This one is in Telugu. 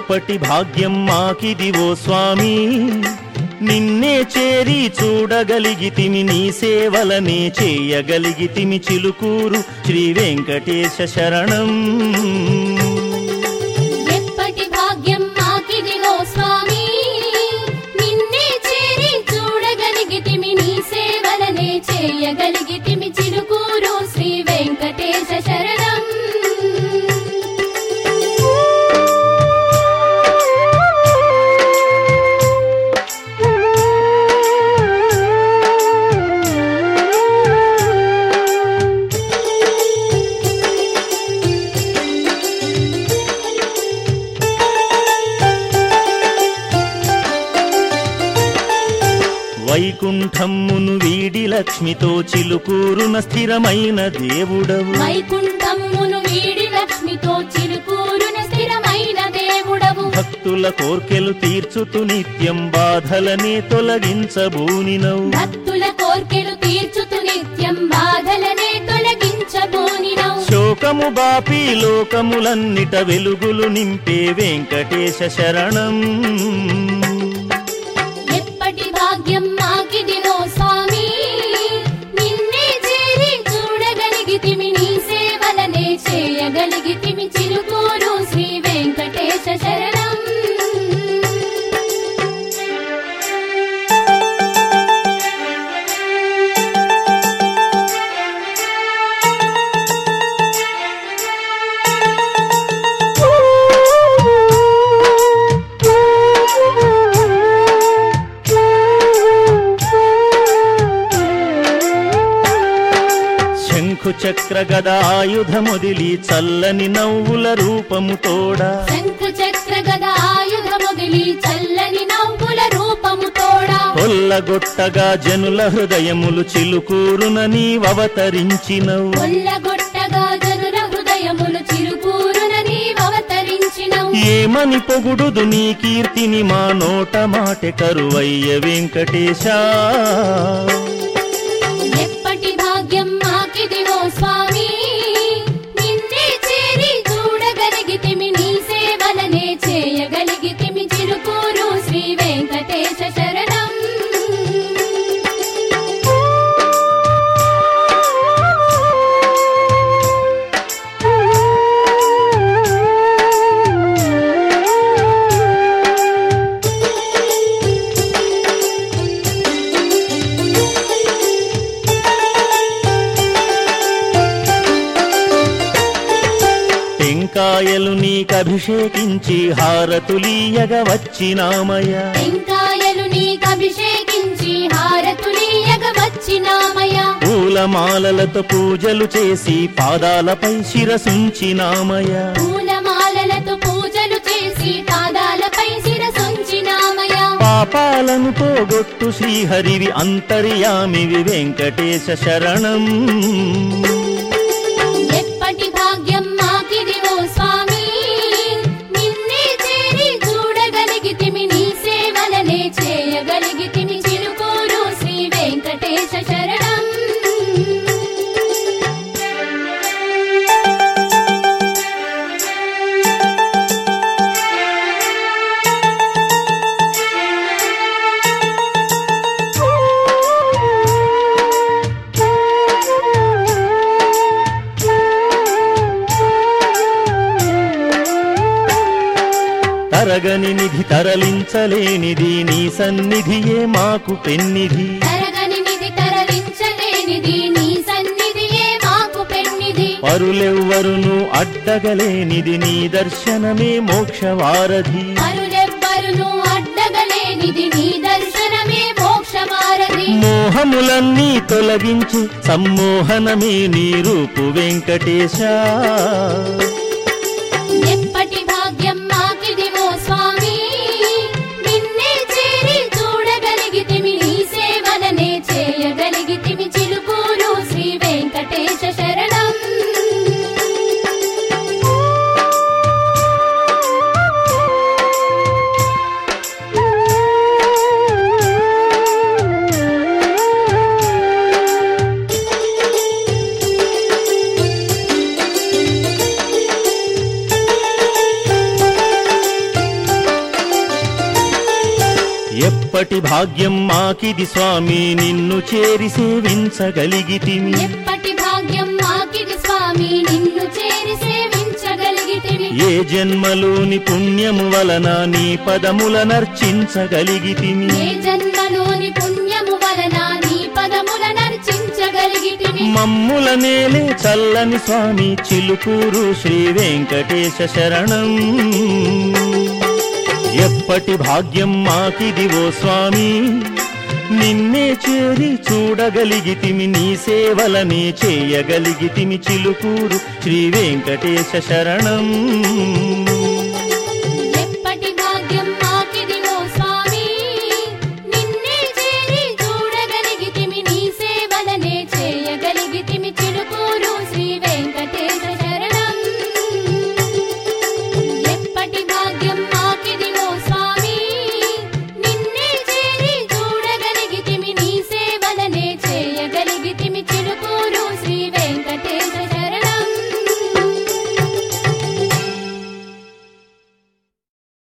ఎప్పటి భాగ్యం మాకిది ఓ స్వామి నిన్నే చేరి చూడగలిగితిమి నీ సేవలనే చేయగలిగితిమి చిలుకూరు శ్రీ వెంకటేశ శరణం ఎప్పటి భాగ్యం మాకిదిగో స్వామి నిన్నే చేరి చూడగలిగితిమి నీ సేవలనే చేయగలిగితిమి చిలుకూరు శ్రీ వెంకటేశ శరణం వైకుంఠమ్మును వీడి లక్ష్మితో చిలుకూరున స్థిరమైన దేవుడవు వైకుంఠమును వీడి లక్ష్మితో చిలుకూరున స్థిరమైన దేవుడవు భక్తుల కోర్కెలు తీర్చుతు నిత్యం బాధలనే తొలగించబూనినవు భక్తుల కోర్కెలు తీర్చుతు నిత్యం బాధలనే తొలగించబోనినవు శోకము బాపి లోకములన్నిట వెలుగులు నింపే వెంకటేశ శరణం ఎప్పటి భాగ్యం మాకిదిగో స్వామి నిన్నే చేరి చూడగలిగితిమి నీ సేవలనే చేయగలిగితిమి చిలుకూరు శ్రీ వెంకటేశ శరణం శంఖు చక్ర గద ఆయుధముదిలి చల్లని నవ్వుల రూపము తోడా శంఖ చక్ర గద ఆయుధముగిలి చల్లని నవ్వుల రూపము తోడా కొల్లగొట్టగా జనుల హృదయములు చిలుకూరున నీవతరించినవు కొల్లగొట్టగా జనుల హృదయములు చిరుకూరున నీవతరించినవు ఏమని పొగుడుదు నీ కీర్తిని మా నోట మాట కరువయ్య వెంకటేశ ఎప్పటి భాగ్యం మాకిదిగో స్వామి నిన్నే చేరి చూడగలిగితిమి నీ సేవలనే చేయగలిగితిమి చిరుకూరు శ్రీ వెంకటేశ శరణం టెంకాయలు నీకభిషేకించి హారతులీయగ వచ్చినామయ టెంకాయలు నీకు అభిషేకించి హారతులీయగ వచ్చినామయ్యా పూలమాలలతో పూజలు చేసి పాదాలపై శిరసుంచినామయ పూలమాలలతో పూజలు చేసి పాదాలపై శిరసుంచినామయ్యా పాపాలను పోగొట్టు శ్రీహరివి అంతర్యామివి వెంకటేశ శరణం ఎప్పటి భాగ్యం మాకిదిగో స్వామి నిన్నే చేరి చూడగలిగితిమి నీ సేవలనే చేయగలిగితిమి చిలుకూరు శ్రీ వెంకటేశ శరణం తరగని నిధి తరలించలేనిది నీ సన్నిధియే మాకు పెన్నిధి తరగని నిధి తరలించలేనిది నీ సన్నిధియే మాకు పెన్నిధి పరులెవ్వరును అడ్డగలేనిది నీ దర్శనమే మోక్షవారధి అరులెవ్వరును అడ్డగలేనిది నీ దర్శనమే మోక్షమారది మోహములన్నీ తొలగించి సమ్మోహనమే నీ రూపు వెంకటేశ ఎప్పటి భాగ్యం మాకిదిగో స్వామి నిన్నే చేరి చూడగలిగితిమి నీ సేవలనే చేయగలిగితిమి చిలుకూరు శ్రీ వెంకటేశ శరణం ఎప్పటి భాగ్యం మాకిది స్వామి నిన్ను చేరి సేవించగలిగితిమి ఎప్పటి భాగ్యం మాకిది స్వామి నిన్ను చేరి సేవించగలిగితిమి ఏ జన్మలోని పుణ్యము వలన నీ పదముల నర్చించగలిగితిమి ఏ జన్మలోని పుణ్యము వలన నీ పదముల నర్చించగలిగితిమి మమ్ముల నేలే చల్లని స్వామి చిలుకూరు శ్రీ వెంకటేశ శరణం ఎప్పటి భాగ్యం మాకిది ఓ స్వామి నిన్నే చేరి చూడగలిగితిమి నీ సేవలనే చేయగలిగితిమి చిలుకూరు శ్రీ వెంకటేశ శరణం